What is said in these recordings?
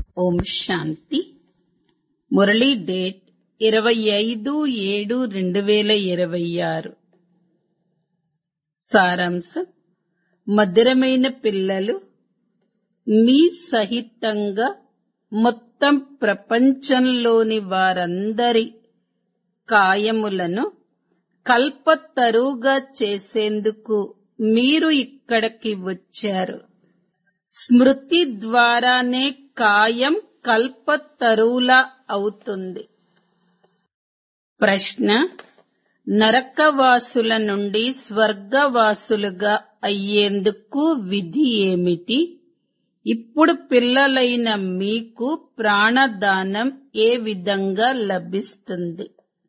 ఓం శాంతి Murali date ఇరవై ఐదు ఏడు రెండు వేల ఇరవై ఆరు సారాంశం మధురమైన పిల్లలు మీ సహితంగా మొత్తం ప్రపంచంలోని వారందరి కాయములను కల్పతరుగా చేసేందుకు మీరు ఇక్కడికి వచ్చారు స్మృతి ద్వారానే కాయం కల్పతరువులా అవుతుంది ప్రశ్న నరకవాసుల నుండి స్వర్గవాసులుగా అయ్యేందుకు విధి ఏమిటి ఇప్పుడు పిల్లలైన మీకు ప్రాణదానం ఏ విధంగా లభిస్తుంది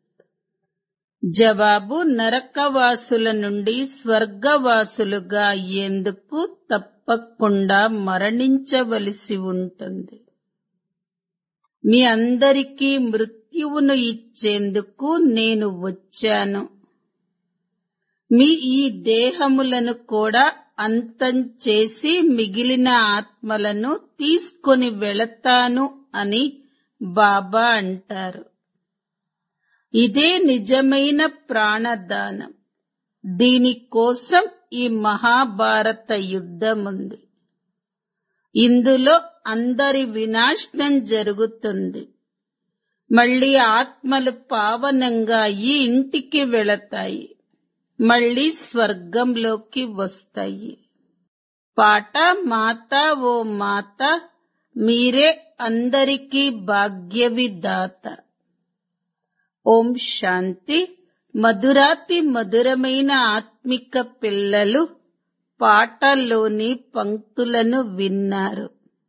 జవాబు నరకవాసుల నుండి స్వర్గవాసులుగా అయ్యేందుకు తప్పకుండా మరణించవలసి ఉంటుంది మీ అందరికీ మృత్యువును ఇచ్చేందుకు నేను వచ్చాను మీ ఈ దేహములను కూడా అంతం చేసి మిగిలిన ఆత్మలను తీసుకొని వెళతాను అని బాబా అంటారు ఇదే నిజమైన ప్రాణదానం దీనికోసం ఈ మహాభారత యుద్ధముంది ఇందులో అందరి వినాశనం జరుగుతుంది మళ్ళీ ఆత్మలు పావనంగా ఈ ఇంటికి వెళతాయి మళ్ళీ స్వర్గంలోకి వస్తాయి పాట మాత ఓ మాత మీరే అందరికీ భాగ్యవిదాత ఓం శాంతి మధురాతి మధురమైన ఆత్మిక పిల్లలు పాటలోని పంక్తులను విన్నారు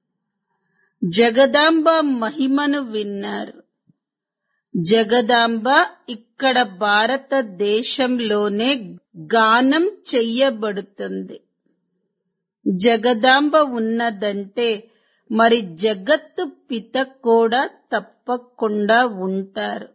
జగదాంబ మహిమను విన్నారు జగదాంబ ఇక్కడ భారతదేశంలోనే గానం చెయ్యబడుతుంది జగదాంబ ఉన్నదంటే మరి జగత్తు పిత కూడా తప్పకుండా ఉంటారు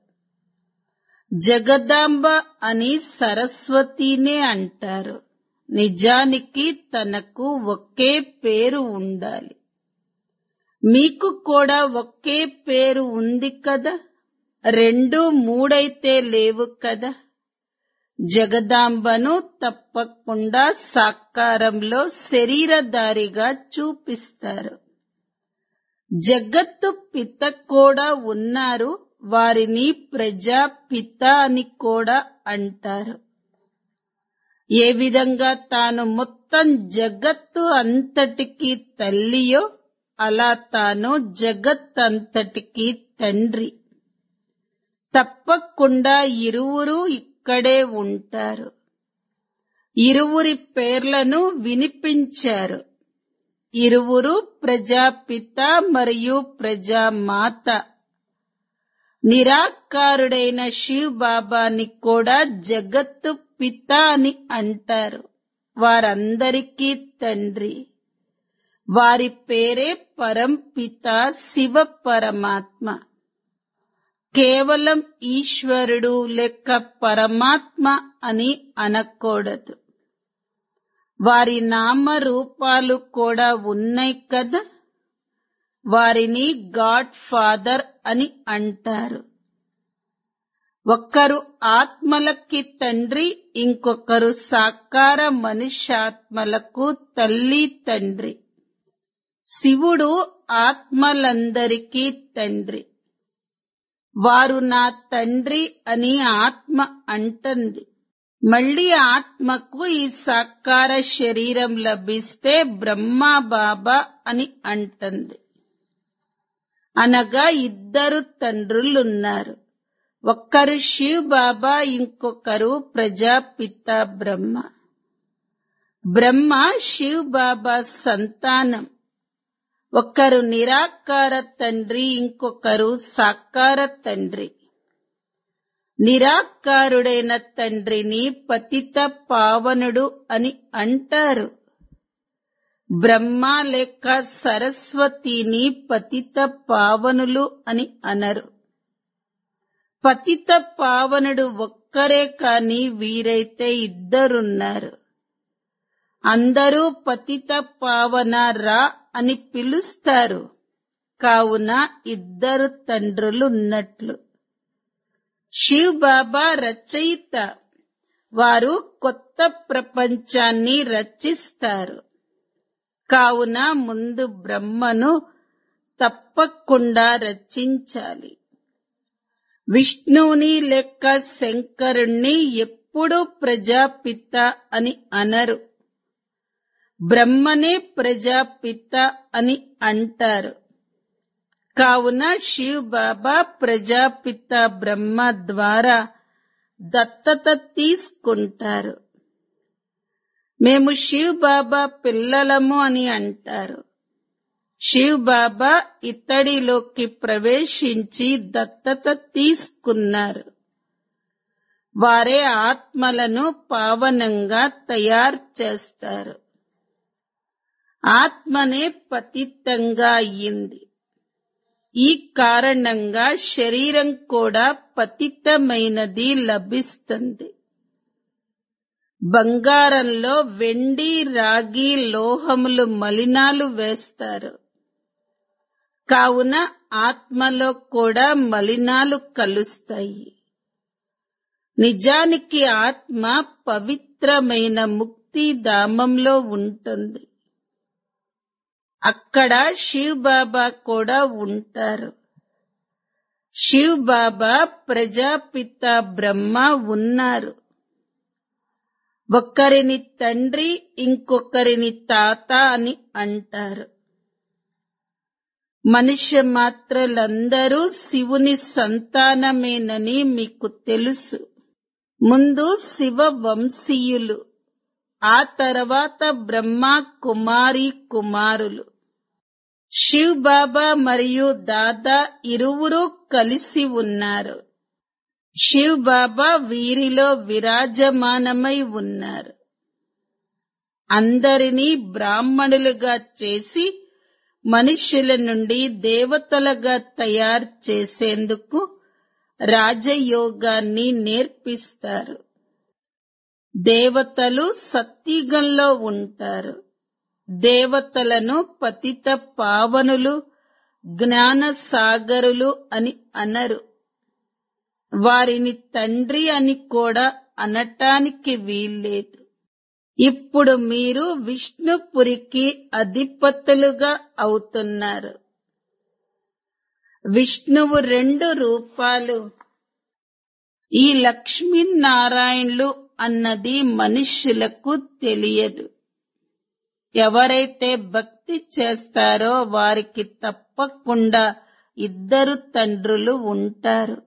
జగదాంబ అని సరస్వతినే అంటారు నిజానికి తనకు ఒకే పేరు ఉండాలి మీకు కూడా ఒకే పేరు ఉంది కదా రెండు మూడైతే లేవు కదా జగదాంబను తప్పకుండా సాకారంలో శరీరధారిగా చూపిస్తారు జగత్తు పిత కూడా ఉన్నారు వారిని ప్రజాపిత అని కూడా అంటారు ఏ విధంగా తాను మొత్తం జగత్తు అంతటికి తల్లియో అలా తాను జగత్ అంతటికి తండ్రి తప్పకుండా ఇరువురు ఇక్కడే ఉంటారు ఇరువురి పేర్లను వినిపించారు ఇరువురు ప్రజాపిత మరియు ప్రజామాత నిరాకారుడైన శివ్ బాబాని కూడా జగత్తు పిత అని అంటారు వారందరికీ తండ్రి వారి పేరే పరంపిత శివ పరమాత్మ కేవలం ఈశ్వరుడు లెక్క పరమాత్మ అని అనకూడదు వారి నామ రూపాలు కూడా ఉన్నాయి కదా వారిని గాడ్ ఫాదర్ అని అంటారు ఒక్కరు ఆత్మలకి తండ్రి ఇంకొకరు సాకార మనుష్యాత్మలకు తల్లి తండ్రి శివుడు ఆత్మలందరికీ తండ్రి వారు నా తండ్రి అని ఆత్మ అంటుంది మళ్ళీ ఆత్మకు ఈ సాకార శరీరం లభిస్తే బ్రహ్మా బాబా అని అంటుంది అనగా ఇద్దరు తండ్రులున్నారు ఒక్కరు శివ్ బాబా ఇంకొకరు ప్రజాపిత బ్రహ్మ బ్రహ్మ శివ్ బాబా సంతానం ఒకరు నిరాకార తండ్రి ఇంకొకరు సాకార తండ్రి నిరాకారుడైన తండ్రిని పతిత పావనుడు అని అంటారు బ్రహ్మ లేక సరస్వతిని పతిత పావనులు అని అనరు పతిత పావనుడు ఒక్కరే కాని వీరైతే ఇద్దరున్నారు అందరూ పతిత పావన రా అని పిలుస్తారు కావున ఇద్దరు తండ్రులు ఉన్నట్లు శివ్ బాబా రచయిత వారు కొత్త ప్రపంచాన్ని రచిస్తారు కావున ముందు బ్రహ్మను తప్పకుండా రచించాలి విష్ణువుని లెక్క శంకరుణ్ణి ఎప్పుడూ ప్రజాపిత అని అనరు బ్రహ్మనే ప్రజాపిత అని అంటారు కావున శివ్ బాబా ప్రజాపిత బ్రహ్మ ద్వారా దత్తత తీసుకుంటారు మేము శివ్ బాబా పిల్లలము అని అంటారు శివ్ బాబా ఇతడిలోకి ప్రవేశించి దత్తత తీసుకున్నారు వారే ఆత్మలను పావనంగా తయారు చేస్తారు ఆత్మనే పతితంగా అయ్యింది ఈ కారణంగా శరీరం కూడా పతితమైనది లభిస్తుంది బంగారంలో వెండి రాగి లోహములు మలినాలు వేస్తారు కావున ఆత్మలో కూడా మలినాలు కలుస్తాయి నిజానికి ఆత్మ పవిత్రమైన ముక్తి ధామంలో ఉంటుంది అక్కడ శివ్ బాబా కూడా ఉంటారు శివ్ బాబా ప్రజాపిత బ్రహ్మ ఉన్నారు ఒక్కరిని తండ్రి ఇంకొకరిని తాత అని అంటారు మనుష్య మాత్రలందరూ శివుని సంతానమేనని మీకు తెలుసు ముందు శివ వంశీయులు ఆ తర్వాత బ్రహ్మ కుమారి కుమారులు శివ్ బాబా మరియు దాదా ఇరువురు కలిసి ఉన్నారు శివ్ బాబా వీరిలో విరాజమానమై ఉన్నారు అందరినీ బ్రాహ్మణులుగా చేసి మనుష్యుల నుండి దేవతలుగా తయారు చేసేందుకు రాజయోగాన్ని నేర్పిస్తారు దేవతలు సత్యుగంలో ఉంటారు దేవతలను పతిత పావనులు జ్ఞాన సాగరులు అని అనరు వారిని తండ్రి అని కూడా అనటానికి వీల్లేదు ఇప్పుడు మీరు విష్ణుపురికి అధిపతులుగా అవుతున్నారు విష్ణువు రెండు రూపాలు ఈ లక్ష్మీనారాయణులు అన్నది మనుష్యులకు తెలియదు ఎవరైతే భక్తి చేస్తారో వారికి తప్పకుండా ఇద్దరు తండ్రులు ఉంటారు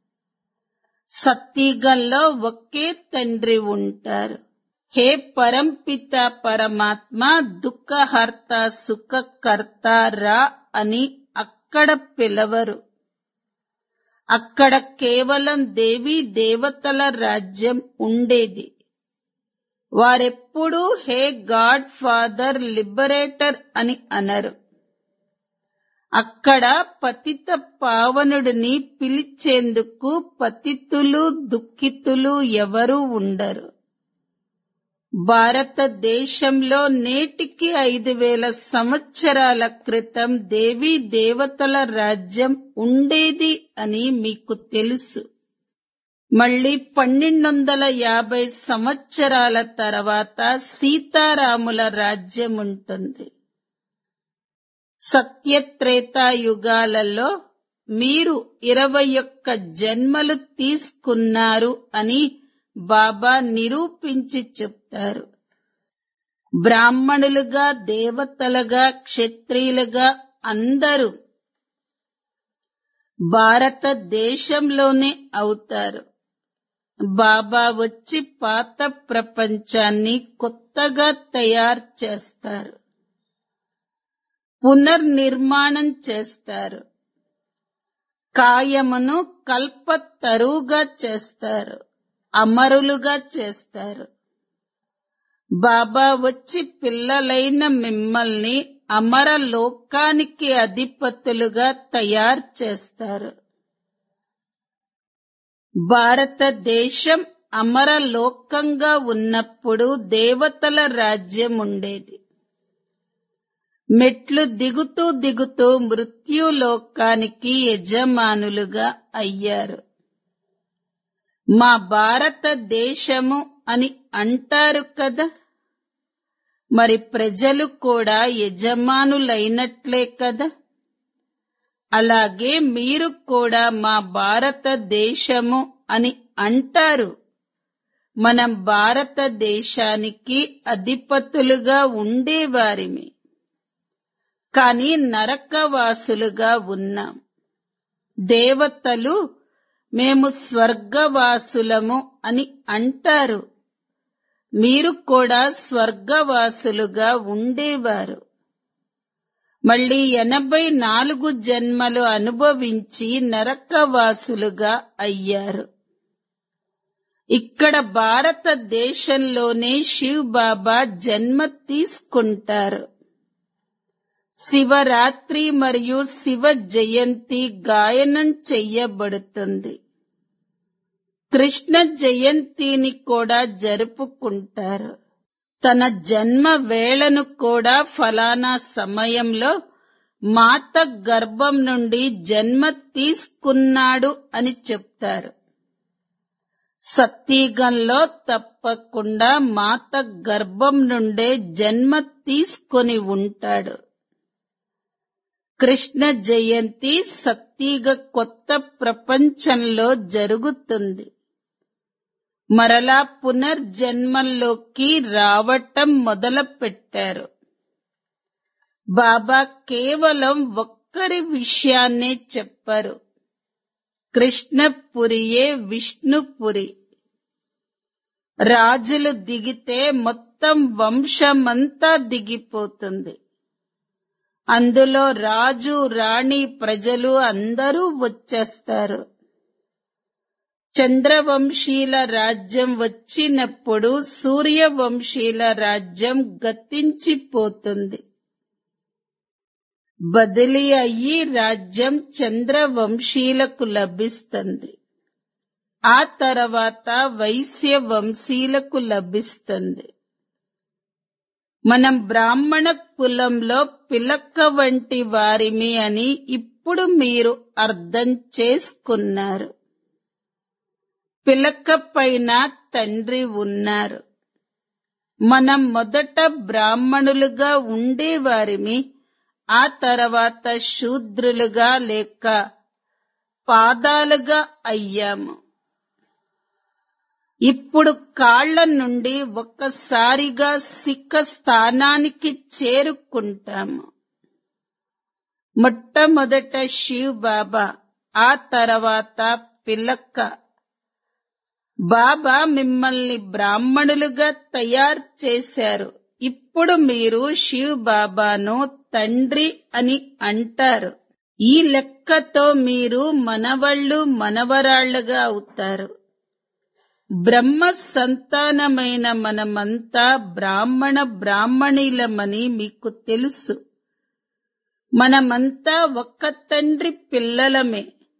సత్యుగంలో ఒకే తండ్రి ఉంటారు హే పరంపిత పరమాత్మ దుఃఖహర్త సుఖకర్త రా అని అక్కడ పిలవరు అక్కడ కేవలం దేవీ దేవతల రాజ్యం ఉండేది వారెప్పుడూ హే గాడ్ ఫాదర్ లిబరేటర్ అని అనరు అక్కడ పతిత పావనుడిని పిలిచేందుకు పతితులు దుఃఖితులు ఎవరూ ఉండరు భారతదేశంలో నేటికి ఐదు వేల సంవత్సరాల క్రితం దేవీ దేవతల రాజ్యం ఉండేది అని మీకు తెలుసు మళ్ళీ పన్నెండు వందల యాభై సంవత్సరాల తర్వాత సీతారాముల రాజ్యం ఉంటుంది సత్యత్రేతాయుగాలలో మీరు ఇరవై ఒక్క జన్మలు తీసుకున్నారు అని బాబా నిరూపించి చెప్తారు బ్రాహ్మణులుగా దేవతలుగా క్షత్రియులుగా అందరూ భారతదేశంలోనే అవుతారు బాబా వచ్చి పాత ప్రపంచాన్ని కొత్తగా తయారు చేస్తారు పునర్నిర్మాణం చేస్తారు కాయమును కల్పతరుగా చేస్తారు అమరులుగా చేస్తారు బాబా వచ్చి పిల్లలైన మిమ్మల్ని అమర లోకానికి అధిపతులుగా తయారు చేస్తారు భారతదేశం అమర లోకంగా ఉన్నప్పుడు దేవతల రాజ్యం ఉండేది మెట్లు దిగుతూ దిగుతూ మృత్యులోకానికి యజమానులుగా అయ్యారు మా భారతదేశము అని అంటారు కదా మరి ప్రజలు కూడా యజమానులైనట్లే కదా అలాగే మీరు కూడా మా భారతదేశము అని అంటారు మనం భారతదేశానికి అధిపతులుగా ఉండేవారిమి కాని నరకవాసులుగా ఉన్నాం దేవతలు మేము స్వర్గవాసులము అని అంటారు మీరు కూడా స్వర్గవాసులుగా ఉండేవారు మళ్ళీ ఎనభై నాలుగు జన్మలు అనుభవించి నరకవాసులుగా అయ్యారు ఇక్కడ భారతదేశంలోనే శివ్ బాబా జన్మ తీసుకుంటారు శివరాత్రి మరియు శివ జయంతి గాయనం చెయ్యబడుతుంది కృష్ణ జయంతిని కూడా జరుపుకుంటారు తన జన్మ వేళను కూడా ఫలానా సమయంలో మాత గర్భం నుండి జన్మ తీసుకున్నాడు అని చెప్తారు సత్యగంలో తప్పకుండా మాత గర్భం నుండే జన్మ తీసుకొని ఉంటాడు కృష్ణ జయంతి సత్తిగ కొత్త ప్రపంచంలో జరుగుతుంది మరలా పునర్జన్మల్లోకి రావటం మొదలుపెట్టారు బాబా కేవలం ఒక్కరి విషయాన్నే చెప్పరు కృష్ణపురియే విష్ణుపురి రాజులు దిగితే మొత్తం వంశమంతా దిగిపోతుంది అందులో రాజు రాణి ప్రజలు అందరూ వచ్చేస్తారు చంద్రవంశీల రాజ్యం వచ్చినప్పుడు సూర్యవంశీల రాజ్యం గతించిపోతుంది బదిలీ అయ్యి రాజ్యం చంద్రవంశీలకు లభిస్తుంది ఆ తర్వాత వైశ్య వంశీలకు లభిస్తుంది మనం బ్రాహ్మణ కులంలో పిలక్క వంటి వారిమి అని ఇప్పుడు మీరు అర్థం చేసుకున్నారు పిలక పైన తండ్రి ఉన్నారు మనం మొదట బ్రాహ్మణులుగా ఉండేవారిమి ఆ తర్వాత శూద్రులుగా లేక పాదాలుగా అయ్యాము ఇప్పుడు కాళ్ల నుండి ఒక్కసారిగా సిక్క స్థానానికి చేరుకుంటాము మొట్టమొదట శివ్ బాబా ఆ తర్వాత పిల్లక్క బాబా మిమ్మల్ని బ్రాహ్మణులుగా తయారు చేశారు ఇప్పుడు మీరు శివ్ బాబాను తండ్రి అని అంటారు ఈ లెక్కతో మీరు మనవళ్ళు మనవరాళ్లుగా అవుతారు బ్రహ్మ సంతానమైన మనమంతా బ్రాహ్మణ బ్రాహ్మణీలమని మీకు తెలుసు మనమంతా ఒక్క తండ్రి పిల్లలమే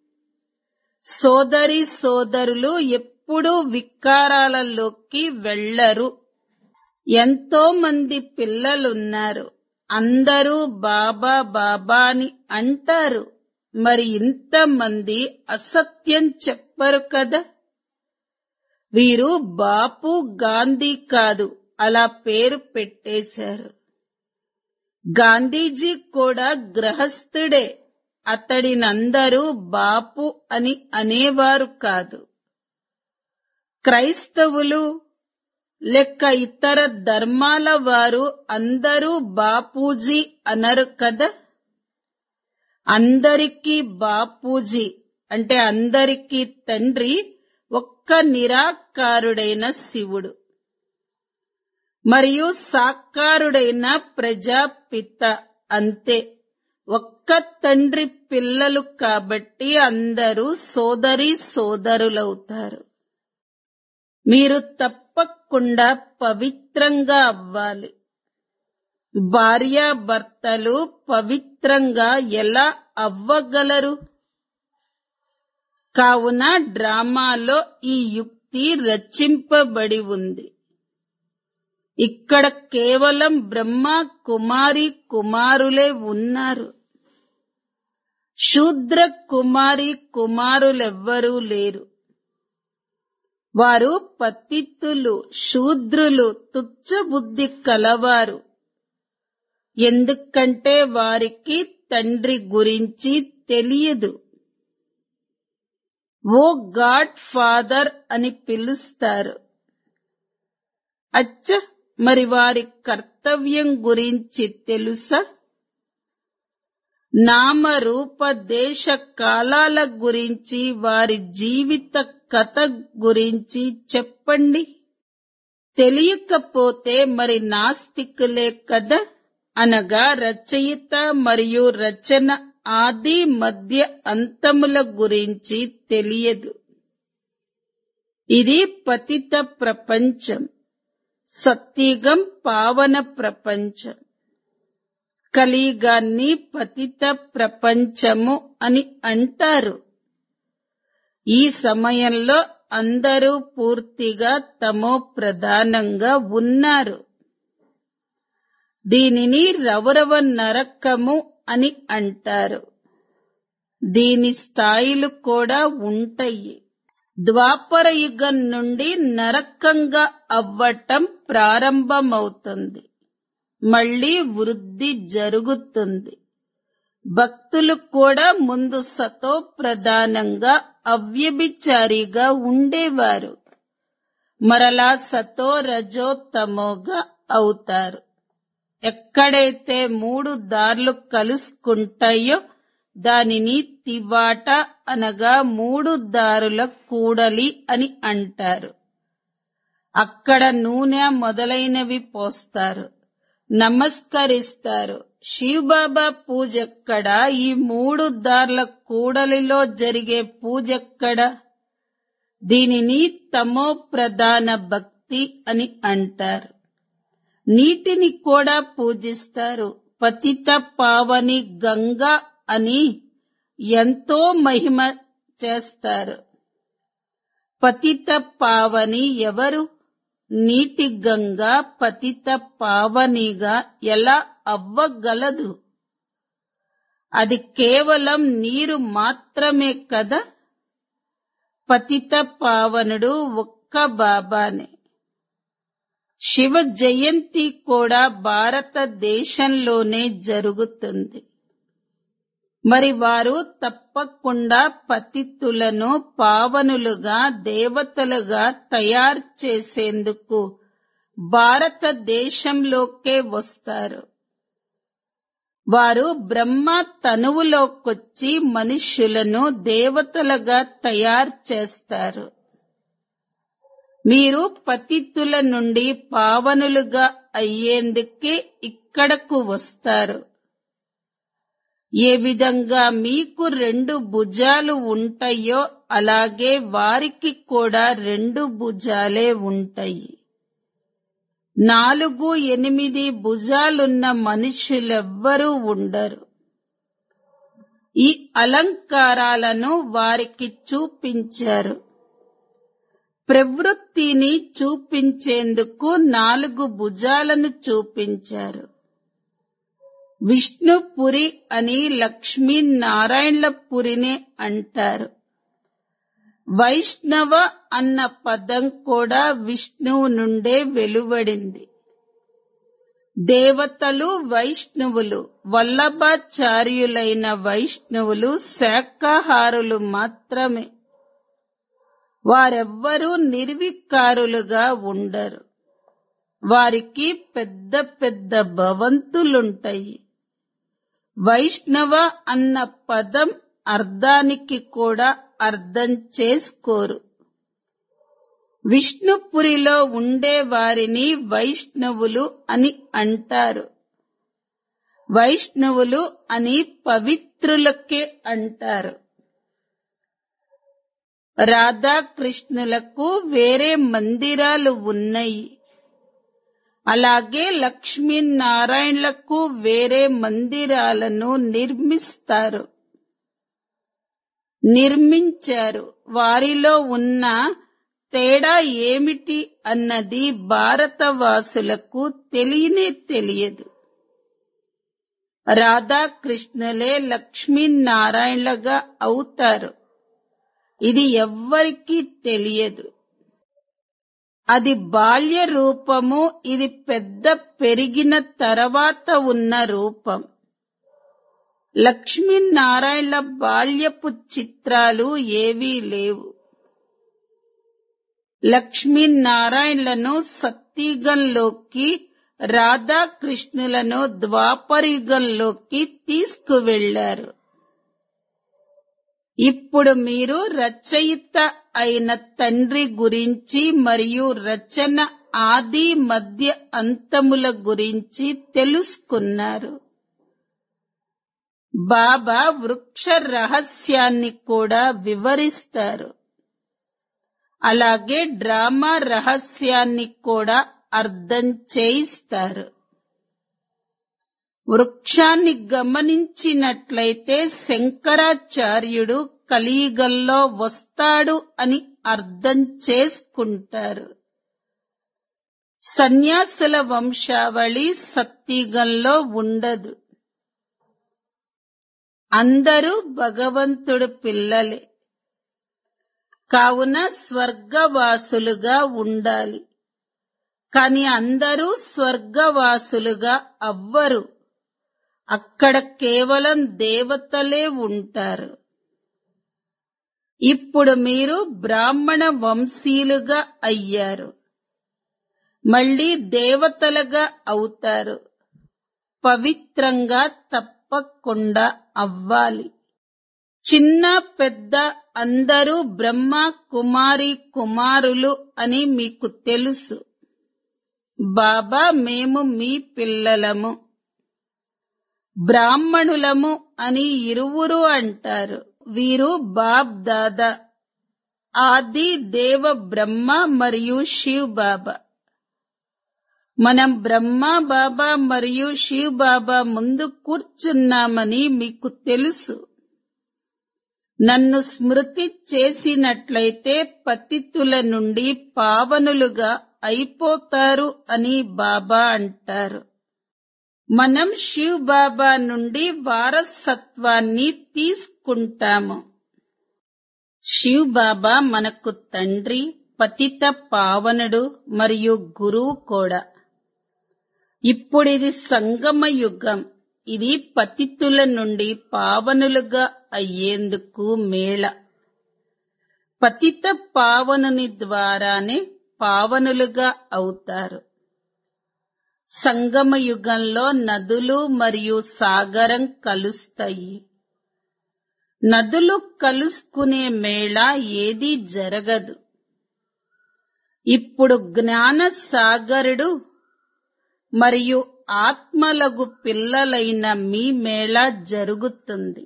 సోదరి సోదరులు ఎప్పుడూ వికారాలలోకి వెళ్లరు ఎంతో మంది పిల్లలున్నారు అందరూ బాబా బాబా అని అంటారు మరి ఇంతమంది అసత్యం చెప్పరు కదా వీరు బాపు గాంధీ కాదు అలా పేరు పెట్టేశారు గాంధీజీ కూడా గ్రహస్థుడే అతడినందరూ బాపు అని అనేవారు కాదు క్రైస్తవులు లెక్క ఇతర ధర్మాల వారు అందరూ బాపూజీ అనరు కదా అందరికీ బాపూజీ అంటే అందరికీ తండ్రి ఒక్క నిరాకారుడైన శివుడు మరియు సాకారుడైన ప్రజాపిత అంతే ఒక్క తండ్రి పిల్లలు కాబట్టి అందరూ సోదరి సోదరులవుతారు మీరు తప్పకుండా పవిత్రంగా అవ్వాలి భార్యాభర్తలు పవిత్రంగా ఎలా అవ్వగలరు కావున డ్రామాలో ఈ యుక్తి రచింపబడి ఉంది ఇక్కడ కేవలం బ్రహ్మ కుమారి కుమారులే ఉన్నారు శూద్ర కుమారి కుమారులెవ్వరూ లేరు వారు పతిత్తులు శూద్రులు తుచ్చ బుద్ధి కలవారు ఎందుకంటే వారికి తండ్రి గురించి తెలియదు ఓ గాడ్ ఫాదర్ అని పిలుస్తారు అచ్చ మరి వారి కర్తవ్యం గురించి తెలుసా నామ రూప దేశ కాలాల గురించి వారి జీవిత కథ గురించి చెప్పండి తెలియకపోతే మరి నాస్తికులే కదా అనగా రచయిత మరియు రచన ఆది మధ్య అంతముల గురించి తెలియదు ఇది పతిత ప్రపంచం సత్యుగం పావన ప్రపంచం కలియుగాన్ని పతిత ప్రపంచము అని అంటారు ఈ సమయంలో అందరూ పూర్తిగా తమో ప్రధానంగా ఉన్నారు దీనిని రవరవ నరకము అని అంటారు దీని స్థాయిలు కూడా ఉంటాయి ద్వాపర యుగం నుండి నరకంగా అవ్వటం ప్రారంభమవుతుంది మళ్ళీ వృద్ధి జరుగుతుంది భక్తులు కూడా ముందు సతో ప్రధానంగా అవ్యభిచారిగా ఉండేవారు మరలా సతో రజో తమోగా అవుతారు ఎక్కడైతే మూడు దారులు కలుసుకుంటాయో దానిని తివాట అనగా మూడు దారుల కూడలి అని అంటారు అక్కడ నూనె మొదలైనవి పోస్తారు నమస్కరిస్తారు శివబాబా పూజెక్కడ ఈ మూడు దార్ల కూడలిలో జరిగే పూజెక్కడ దీనిని తమో ప్రధాన భక్తి అని అంటారు నీటిని కూడా పూజిస్తారు పతిత పావని గంగా అని ఎంతో మహిమ చేస్తారు పతిత పావని ఎవరు నీటి గంగా పతిత పావనిగా ఎలా అవ్వగలదు అది కేవలం నీరు మాత్రమే కదా పతిత పావనుడు ఒక్క బాబానే శివ జయంతి కూడా భారతదేశంలోనే జరుగుతుంది మరి వారు తప్పకుండా పతితులను పావనులుగా దేవతలుగా తయారు చేసేందుకు భారతదేశంలోకే వస్తారు వారు బ్రహ్మ తనువులోకొచ్చి మనుష్యులను దేవతలుగా తయారు చేస్తారు మీరు పతితుల నుండి పావనులుగా అయ్యేందుకే ఇక్కడకు వస్తారు ఏ విధంగా మీకు రెండు భుజాలు ఉంటాయో అలాగే వారికి కూడా రెండు భుజాలే ఉంటాయి నాలుగు ఎనిమిది భుజాలున్న మనుషులెవ్వరూ ఉండరు ఈ అలంకారాలను వారికి చూపించారు ప్రవృత్తిని చూపించేందుకు నాలుగు భుజాలను చూపించారు విష్ణుపురి అని లక్ష్మీనారాయణపురిని అంటారు వైష్ణవ అన్న పదం కూడా విష్ణువు నుండే వెలువడింది దేవతలు వైష్ణవులు వల్లభాచార్యులైన వైష్ణవులు శాకాహారులు మాత్రమే వారెవ్వరూ నిర్వికారులుగా ఉండరు వారికి పెద్ద పెద్ద భవంతులుంటాయి వైష్ణవ అన్న పదం అర్థానికి కూడా అర్థం చేసుకోరు విష్ణుపురిలో ఉండే వారిని వైష్ణవులు అని అంటారు వైష్ణవులు అని పవిత్రులకే అంటారు రాధాకృష్ణులకు వేరే మందిరాలు ఉన్నాయి అలాగే లక్ష్మీనారాయణలకు వేరే మందిరాలను నిర్మిస్తారు నిర్మించారు వారిలో ఉన్న తేడా ఏమిటి అన్నది భారతవాసులకు తెలియనే తెలియదు రాధాకృష్ణులే లక్ష్మీనారాయణలుగా అవుతారు ఇది ఎవ్వరికీ తెలియదు అది బాల్య రూపము ఇది పెద్ద పెరిగిన తర్వాత ఉన్న రూపం లక్ష్మీనారాయణల బాల్యపు చిత్రాలు ఏవీ లేవు లక్ష్మీనారాయణలను సత్యుగంలోకి రాధాకృష్ణులను ద్వాపరయుగంలోకి తీసుకువెళ్లారు ఇప్పుడు మీరు రచయిత అయిన తండ్రి గురించి మరియు రచన ఆది మధ్య అంతముల గురించి తెలుసుకున్నారు బాబా వృక్ష రహస్యాన్ని కూడా వివరిస్తారు అలాగే డ్రామా రహస్యాన్ని కూడా అర్థం చేయిస్తారు వృక్షాన్ని గమనించినట్లయితే శంకరాచార్యుడు కలియుగంలో వస్తాడు అని అర్థం చేసుకుంటారు సన్యాసుల వంశావళి సత్యుగంలో ఉండదు అందరూ భగవంతుడు పిల్లలే కావున స్వర్గవాసులుగా ఉండాలి కాని అందరూ స్వర్గవాసులుగా అవ్వరు అక్కడ కేవలం దేవతలే ఉంటారు ఇప్పుడు మీరు బ్రాహ్మణ వంశీయులుగా అయ్యారు మళ్ళీ దేవతలుగా అవుతారు పవిత్రంగా తప్పకుండా అవ్వాలి చిన్న పెద్ద అందరూ బ్రహ్మ కుమారి కుమారులు అని మీకు తెలుసు బాబా మేము మీ పిల్లలము బ్రాహ్మణులము అని ఇరువురు అంటారు వీరు బాబ్ దాదా ఆది దేవ బ్రహ్మ మరియు శివ్ బాబా మనం బ్రహ్మ బాబా మరియు శివ్ బాబా ముందు కూర్చున్నామని మీకు తెలుసు నన్ను స్మృతి చేసినట్లయితే పతితుల నుండి పావనులుగా అయిపోతారు అని బాబా అంటారు మనం శివ్ బాబా నుండి వారసత్వాన్ని తీసుకుంటాము శివ్ బాబా మనకు తండ్రి పతిత పావనుడు మరియు గురువు కూడా ఇప్పుడిది సంగమ యుగం ఇది పతితుల నుండి పావనులుగా అయ్యేందుకు మేళ పతిత పావనుని ద్వారానే పావనులుగా అవుతారు సంగమ యుగంలో నదులు మరియు సాగరం కలుస్తాయి నదులు కలుసుకునే మేళ ఏదీ జరగదు ఇప్పుడు జ్ఞాన సాగరుడు మరియు ఆత్మలగు పిల్లలైన మీ మేళ జరుగుతుంది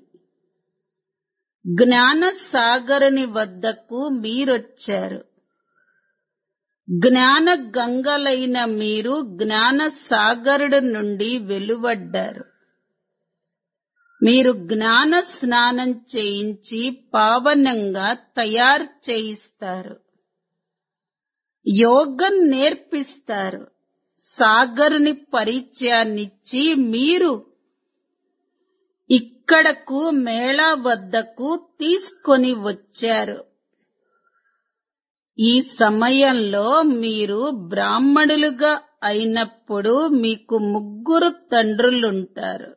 జ్ఞాన సాగరుని వద్దకు మీరొచ్చారు జ్ఞాన గంగలైన మీరు జ్ఞాన సాగరుడు నుండి వెలువడ్డారు మీరు జ్ఞాన స్నానం చేయించి పావనంగా తయారు చేయిస్తారు యోగం నేర్పిస్తారు సాగరుని పరిచయాన్నిచ్చి మీరు ఇక్కడకు మేళా వద్దకు తీసుకొని వచ్చారు ఈ సమయంలో మీరు బ్రాహ్మణులుగా అయినప్పుడు మీకు ముగ్గురు తండ్రులుంటారు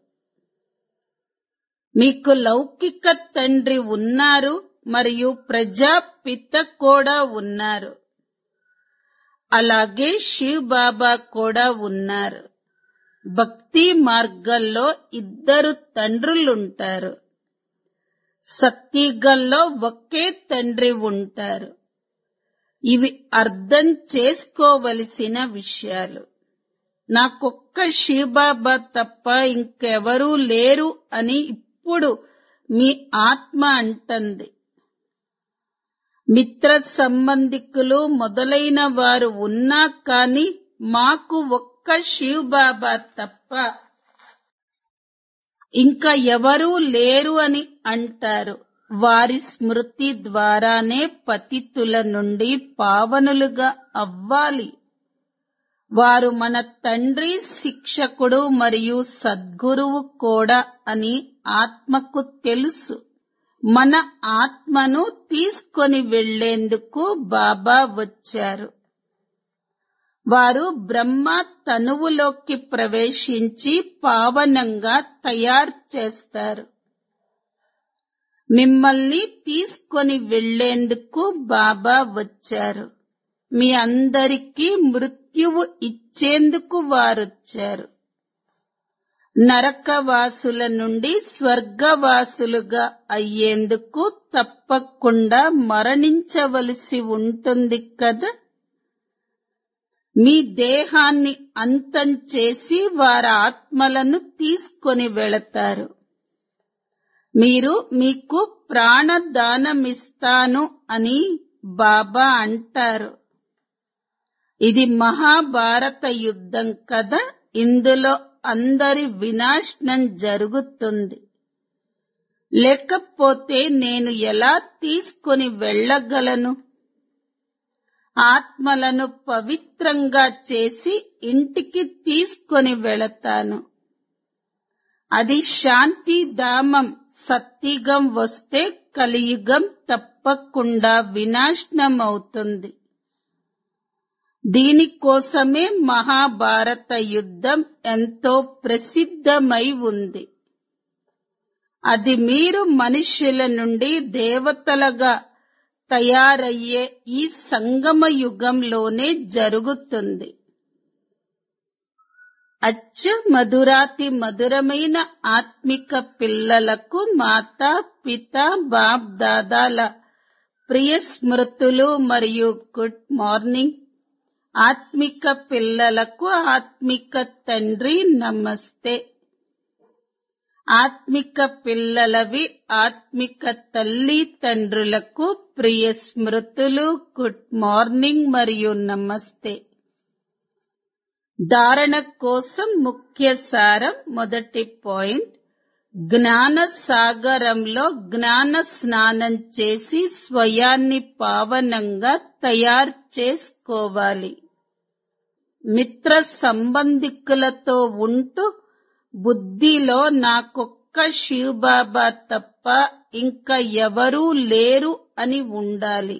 మీకు లౌకిక తండ్రి ఉన్నారు మరియు ప్రజాపిత కూడా ఉన్నారు అలాగే శివ్ బాబా కూడా ఉన్నారు భక్తి మార్గంలో ఇద్దరు తండ్రులుంటారు సత్యుగంలో ఒకే తండ్రి ఉంటారు ఇవి అర్థం చేసుకోవలసిన విషయాలు నాకొక్క శివబాబా తప్ప ఇంకెవరూ లేరు అని ఇప్పుడు మీ ఆత్మ అంటుంది మిత్ర సంబంధికులు మొదలైన వారు ఉన్నా కాని మాకు ఒక్క శివ్ బాబా తప్ప ఇంకా ఎవరూ లేరు అని అంటారు వారి స్మృతి ద్వారానే పతితుల నుండి పావనులుగా అవ్వాలి వారు మన తండ్రి శిక్షకుడు మరియు సద్గురువు కూడా అని ఆత్మకు తెలుసు మన ఆత్మను తీసుకొని వెళ్లేందుకు బాబా వచ్చారు వారు బ్రహ్మ తనువులోకి ప్రవేశించి పావనంగా తయారు చేస్తారు మిమ్మల్ని తీసుకొని వెళ్లేందుకు బాబా వచ్చారు మీ అందరికీ మృత్యువు ఇచ్చేందుకు వారొచ్చారు నరకవాసుల నుండి స్వర్గవాసులుగా అయ్యేందుకు తప్పకుండా మరణించవలసి ఉంటుంది కదా మీ దేహాన్ని అంతం చేసి వారి ఆత్మలను తీసుకొని వెళతారు మీరు మీకు ప్రాణదానమిస్తాను అని బాబా అంటారు ఇది మహాభారత యుద్ధం కదా ఇందులో అందరి వినాశనం జరుగుతుంది లేకపోతే నేను ఎలా తీసుకొని వెళ్ళగలను ఆత్మలను పవిత్రంగా చేసి ఇంటికి తీసుకొని వెళతాను అది శాంతిధామం సత్యుగం వస్తే కలియుగం తప్పకుండా వినాశనం అవుతుంది దీనికోసమే మహాభారత యుద్ధం ఎంతో ప్రసిద్ధమై ఉంది అది మీరు మనుష్యుల నుండి దేవతలుగా తయారయ్యే ఈ సంగమ యుగంలోనే జరుగుతుంది అచ్చ మధురాతి మధురమైన ఆత్మిక పిల్లలకు మాతా పిత బాప్ దాదాల ప్రియ స్మృతులు మరియు గుడ్ మార్నింగ్ ఆత్మిక పిల్లలకు ఆత్మిక తండ్రి నమస్తే ఆత్మిక పిల్లలవి ఆత్మిక తల్లి తండ్రులకు ప్రియ స్మృతులు గుడ్ మార్నింగ్ మరియు నమస్తే ధారణ కోసం ముఖ్య సారం మొదటి పాయింట్ జ్ఞాన సాగరంలో జ్ఞాన స్నానం చేసి స్వయాన్ని పావనంగా తయారు చేసుకోవాలి మిత్ర సంబంధికులతో ఉంటూ బుద్ధిలో నాకొక్క శివబాబా తప్ప ఇంకా ఎవరూ లేరు అని ఉండాలి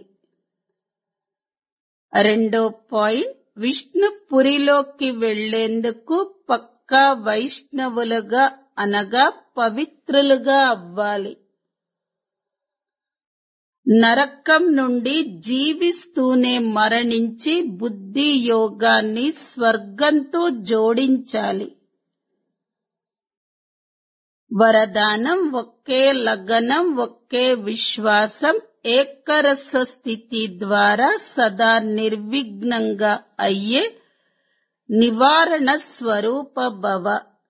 రెండో పాయింట్ విష్ణుపురిలోకి వెళ్లేందుకు పక్కా వైష్ణవులుగా అనగా పవిత్రులుగా అవ్వాలి నరకం నుండి జీవిస్తూనే మరణించి బుద్ధి యోగాన్ని స్వర్గంతో జోడించాలి వరదానం ఒకే లగనం ఒకే విశ్వాసం ఏకరస స్థితి ద్వారా సదా నిర్విఘ్నంగా అయ్యే నివారణ స్వరూప భవ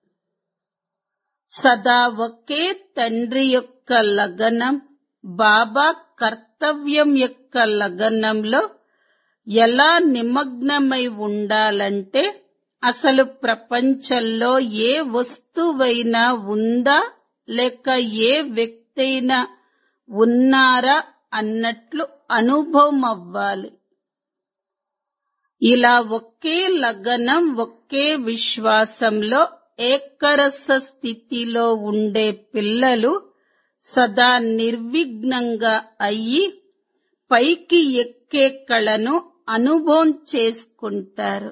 సదా ఒకే తండ్రి యొక్క లగనం బాబా కర్తవ్యం యొక్క లగనంలో ఎలా నిమగ్నమై ఉండాలంటే అసలు ప్రపంచంలో ఏ వస్తువైనా ఉందా లేక ఏ వ్యక్తైనా ఉన్నారా అన్నట్లు అనుభవం అవ్వాలి ఇలా ఒకే లగనం ఒకే విశ్వాసంలో ఏకరస స్థితిలో ఉండే పిల్లలు సదా నిర్విఘ్నంగా అయ్యి పైకి ఎక్కే కళను అనుభవం చేసుకుంటారు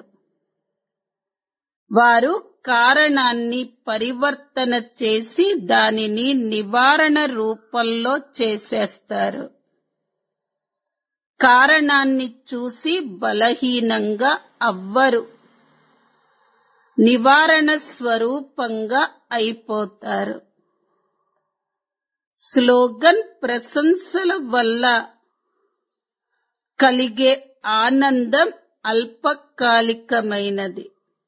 వారు కారణాన్ని పరివర్తన చేసి దానిని నివారణ రూపంలో చేసేస్తారు కారణాన్ని చూసి బలహీనంగా అవ్వరు నివారణ స్వరూపంగా అయిపోతారు స్లోగన్ ప్రశంసల వల్ల కలిగే ఆనందం అల్పకాలికమైనది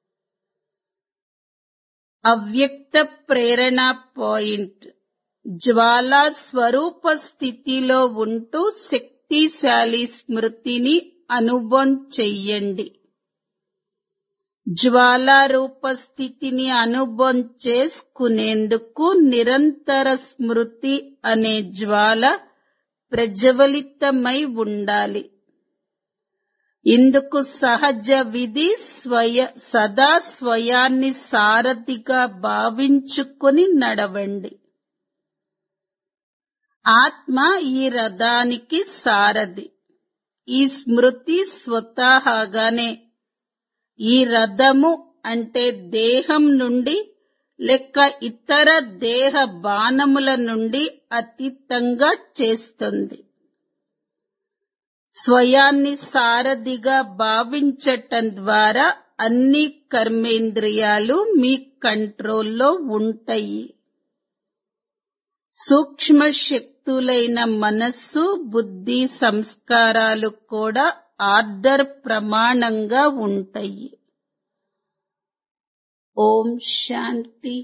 అవ్యక్త ప్రేరణ పాయింట్ జ్వాలా స్వరూప స్థితిలో ఉంటూ శక్తిశాలి స్మృతిని అనుభవం చెయ్యండి జ్వాలారూప స్థితిని అనుభవం చేసుకునేందుకు నిరంతర స్మృతి అనే జ్వాల ప్రజ్వలితమై ఉండాలి ఇందుకు సహజ విధి స్వయ సదా స్వయాన్ని సారథిగా భావించుకొని నడవండి ఆత్మ ఈ రథానికి సారథి ఈ స్మృతి స్వతహాగానే ఈ రథము అంటే దేహం నుండి లెక్క ఇతర దేహ బాణముల నుండి అతీతంగా చేస్తుంది స్వయాన్ని సారథిగా భావించటం ద్వారా అన్ని కర్మేంద్రియాలు మీ కంట్రోల్లో ఉంటాయి సూక్ష్మ శక్తులైన మనస్సు బుద్ధి సంస్కారాలు కూడా ఆర్డర్ ప్రమాణంగా ఉంటాయి ఓం శాంతి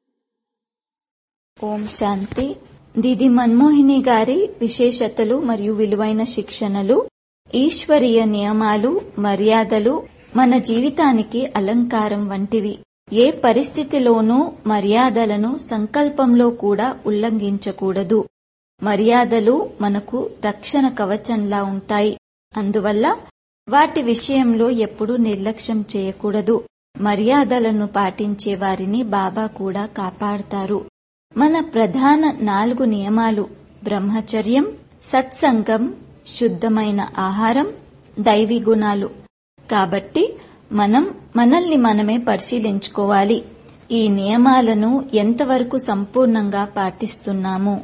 ఓం శాంతి దిది మన్మోహిని గారి విశేషతలు మరియు విలువైన శిక్షణలు ఈశ్వరీయ నియమాలు మర్యాదలు మన జీవితానికి అలంకారం వంటివి ఏ పరిస్థితిలోనూ మర్యాదలను సంకల్పంలో కూడా ఉల్లంఘించకూడదు మర్యాదలు మనకు రక్షణ కవచంలా ఉంటాయి అందువల్ల వాటి విషయంలో ఎప్పుడూ నిర్లక్ష్యం చేయకూడదు మర్యాదలను పాటించే వారిని బాబా కూడా కాపాడతారు మన ప్రధాన నాలుగు నియమాలు బ్రహ్మచర్యం సత్సంగం శుద్ధమైన ఆహారం దైవీ గుణాలు కాబట్టి మనం మనల్ని మనమే పరిశీలించుకోవాలి ఈ నియమాలను ఎంతవరకు సంపూర్ణంగా పాటిస్తున్నాము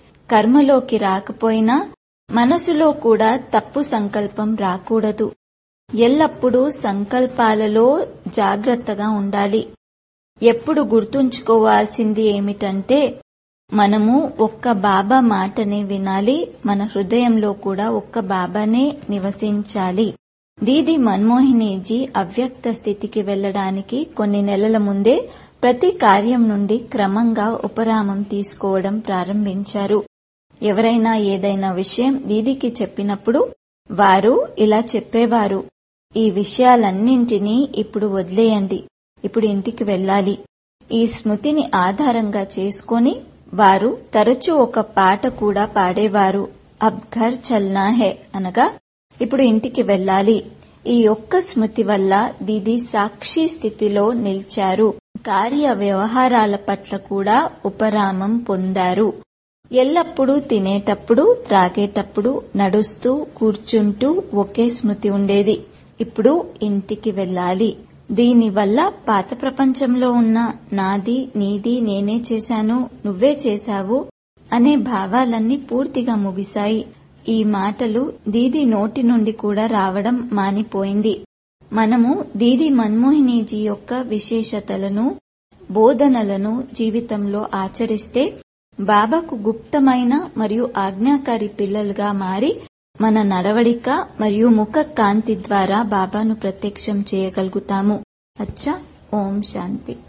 కర్మలోకి రాకపోయినా మనసులో కూడా తప్పు సంకల్పం రాకూడదు ఎల్లప్పుడూ సంకల్పాలలో జాగ్రత్తగా ఉండాలి ఎప్పుడు గుర్తుంచుకోవాల్సింది ఏమిటంటే మనము ఒక్క బాబా మాటనే వినాలి మన హృదయంలో కూడా ఒక్క బాబానే నివసించాలి దీది మన్మోహినీజీ అవ్యక్త స్థితికి వెళ్లడానికి కొన్ని నెలల ముందే ప్రతి కార్యం నుండి క్రమంగా ఉపరామం తీసుకోవడం ప్రారంభించారు ఎవరైనా ఏదైనా విషయం దీదికి చెప్పినప్పుడు వారు ఇలా చెప్పేవారు ఈ విషయాలన్నింటినీ ఇప్పుడు వదిలేయండి ఇప్పుడు ఇంటికి వెళ్ళాలి ఈ స్మృతిని ఆధారంగా చేసుకొని వారు తరచూ ఒక పాట కూడా పాడేవారు అబ్ ఘర్ చల్నా హే అనగా ఇప్పుడు ఇంటికి వెళ్ళాలి ఈ ఒక్క స్మృతి వల్ల దీది సాక్షి స్థితిలో నిలిచారు కార్య వ్యవహారాల పట్ల కూడా ఉపరామం పొందారు ఎల్లప్పుడూ తినేటప్పుడు త్రాగేటప్పుడు నడుస్తూ కూర్చుంటూ ఒకే స్మృతి ఉండేది ఇప్పుడు ఇంటికి వెళ్ళాలి దీనివల్ల పాత ప్రపంచంలో ఉన్న నాది నీది నేనే చేశాను నువ్వే చేశావు అనే భావాలన్నీ పూర్తిగా ముగిశాయి ఈ మాటలు దీది నోటి నుండి కూడా రావడం మానిపోయింది మనము దీది మన్మోహినీజీ యొక్క విశేషతలను బోధనలను జీవితంలో ఆచరిస్తే బాబాకు గుప్తమైన మరియు ఆజ్ఞాకారి పిల్లలుగా మారి మన నడవడిక మరియు ముఖ కాంతి ద్వారా బాబాను ప్రత్యక్షం చేయగలుగుతాము అచ్చా ఓం శాంతి